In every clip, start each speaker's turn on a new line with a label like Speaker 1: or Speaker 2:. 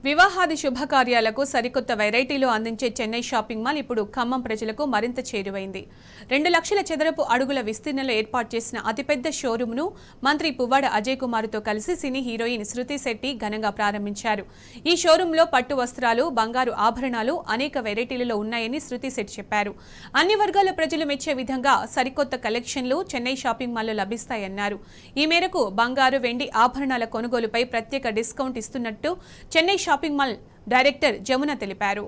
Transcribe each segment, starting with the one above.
Speaker 1: వివాహాది శుభకార్యాలకు సరికొత్త వెరైటీలు అందించే చెన్నై షాపింగ్ మాల్ ఇప్పుడు ఖమ్మం ప్రజలకు మరింత చేరువైంది రెండు లక్షల చదరపు అడుగుల విస్తీర్ణంలో ఏర్పాటు చేసిన అతిపెద్ద షోరూంను మంత్రి పువ్వాడ అజయ్ కుమార్తో కలిసి సినీ హీరోయిన్ శృతి శెట్టి ఘనంగా ప్రారంభించారు ఈ షోరూంలో పట్టు వస్త్రాలు బంగారు ఆభరణాలు అనేక వెరైటీలలో ఉన్నాయని శృతి శెట్టి చెప్పారు అన్ని వర్గాల ప్రజలు మెచ్చే విధంగా సరికొత్త కలెక్షన్లు చెన్నై షాపింగ్ మాల్లో లభిస్తాయన్నారు ఈ మేరకు బంగారు వెండి ఆభరణాల కొనుగోలుపై ప్రత్యేక డిస్కౌంట్ ఇస్తున్నట్టు Chennai shopping mall director Jamuna తెలిపారు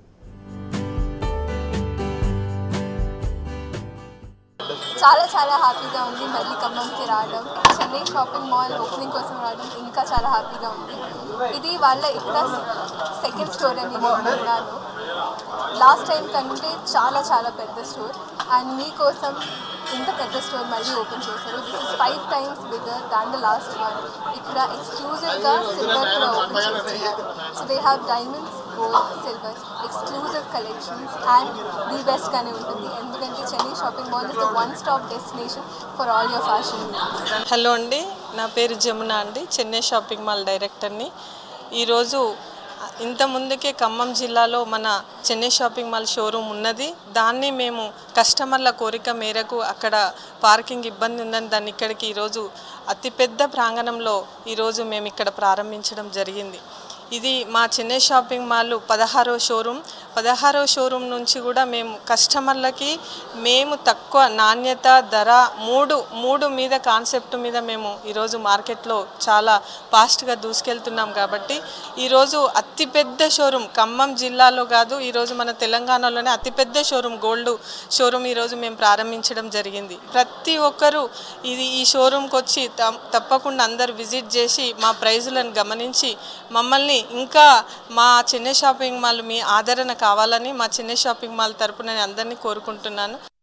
Speaker 2: చాలా చాలా హ్యాపీగా ఉంది మళ్ళీ ఖమ్మంకి రావడం చెన్నై షాపింగ్ మాల్ ఓపెనింగ్ కోసం రావడం ఇంకా చాలా హ్యాపీగా ఉంది ఇది వాళ్ళ ఇక్కడ సెకండ్ స్టోర్ అని నేను విన్నాను లాస్ట్ టైం కంటే చాలా చాలా పెద్ద స్టోర్ అండ్ మీకోసం ఇంత పెద్ద స్టోర్ మళ్ళీ ఓపెన్ చేశారు this is five times bigger than the last one ఇక్కడ ఎక్స్క్లూజివ్గా సిల్వర్ కూడా ఓపెన్ చేస్తున్నారు so they have diamonds gold silver exclusive collections and the బెస్ట్గానే ఉంటుంది ఎందుకంటే Chennai shopping mall is the one stop destination for all your fashion
Speaker 3: hello అండి నా పేరు జమున అండి చెన్నై షాపింగ్ మాల్ డైరెక్టర్ని ఈరోజు ఇంత ముందుకే ఖమ్మం జిల్లాలో మన చెన్నై షాపింగ్ మాల్ షోరూమ్ ఉన్నది దాన్ని మేము కస్టమర్ల కోరిక మేరకు అక్కడ పార్కింగ్ ఇబ్బంది ఉందని దాన్ని ఇక్కడికి ఈరోజు అతిపెద్ద ప్రాంగణంలో ఈరోజు మేము ఇక్కడ ప్రారంభించడం జరిగింది ఇది మా చెన్నై షాపింగ్ మాల్ పదహారో షోరూమ్ పదహారో షోరూమ్ నుంచి కూడా మేము కస్టమర్లకి మేము తక్కువ నాణ్యత ధర మూడు మూడు మీద కాన్సెప్ట్ మీద మేము ఈరోజు మార్కెట్లో చాలా ఫాస్ట్గా దూసుకెళ్తున్నాం కాబట్టి ఈరోజు అతిపెద్ద షోరూమ్ ఖమ్మం జిల్లాలో కాదు ఈరోజు మన తెలంగాణలోనే అతిపెద్ద షోరూమ్ గోల్డ్ షోరూమ్ ఈరోజు మేము ప్రారంభించడం జరిగింది ప్రతి ఒక్కరూ ఇది ఈ షోరూమ్కి వచ్చి త- తప్పకుండా అందరు విజిట్ చేసి మా ప్రైజులను గమనించి మమ్మల్ని ఇంకా మా చెన్నై షాపింగ్ మాల్ మీ ఆదరణ కావాలని మా చెన్నై షాపింగ్ మాల్ తరపున నేను అందరినీ కోరుకుంటున్నాను